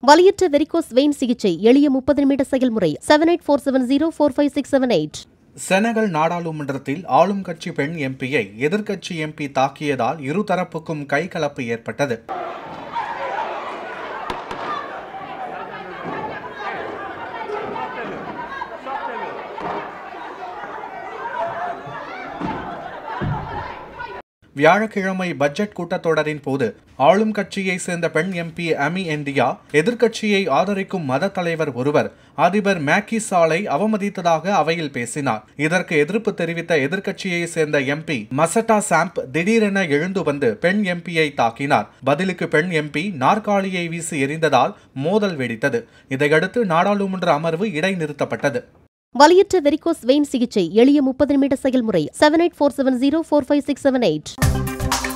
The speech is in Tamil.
வலியற்ற வெரிகோஸ் வெயின் சிகிச்சை எளிய முப்பது நிமிட செயல்முறை seven eight four seven zero four five six seven eight Senegal நாடாளுமன்றத்தில் ஆளும் கட்சி பெண் எம்பியை எதிர்க்கட்சி எம்பி தாக்கியதால் இருதரப்புக்கும் கைகலப்பு ஏற்பட்டது வியாழக்கிழமை பட்ஜெட் கூட்டத்தொடரின் போது ஆளும் கட்சியை சேர்ந்த பெண் எம்பி அமி இந்தியா எதிர்க்கட்சியை ஆதரிக்கும் மத தலைவர் ஒருவர் அதிபர் மேக்கி சாலை அவமதித்ததாக அவையில் பேசினார் இதற்கு எதிர்ப்பு தெரிவித்த எதிர்க்கட்சியை சேர்ந்த எம்பி மசட்டா சாம்ப் திடீரென எழுந்து வந்து பெண் எம்பியை தாக்கினார் பதிலுக்கு பெண் எம்பி நாற்காலியை வீசி எறிந்ததால் மோதல் வெடித்தது இதையடுத்து நாடாளுமன்ற அமர்வு இடைநிறுத்தப்பட்டது வலியற்ற வெரிகோஸ் வெயின் சிகிச்சை எளிய முப்பது நிமிட செயல்முறை seven eight four seven zero four five six seven eight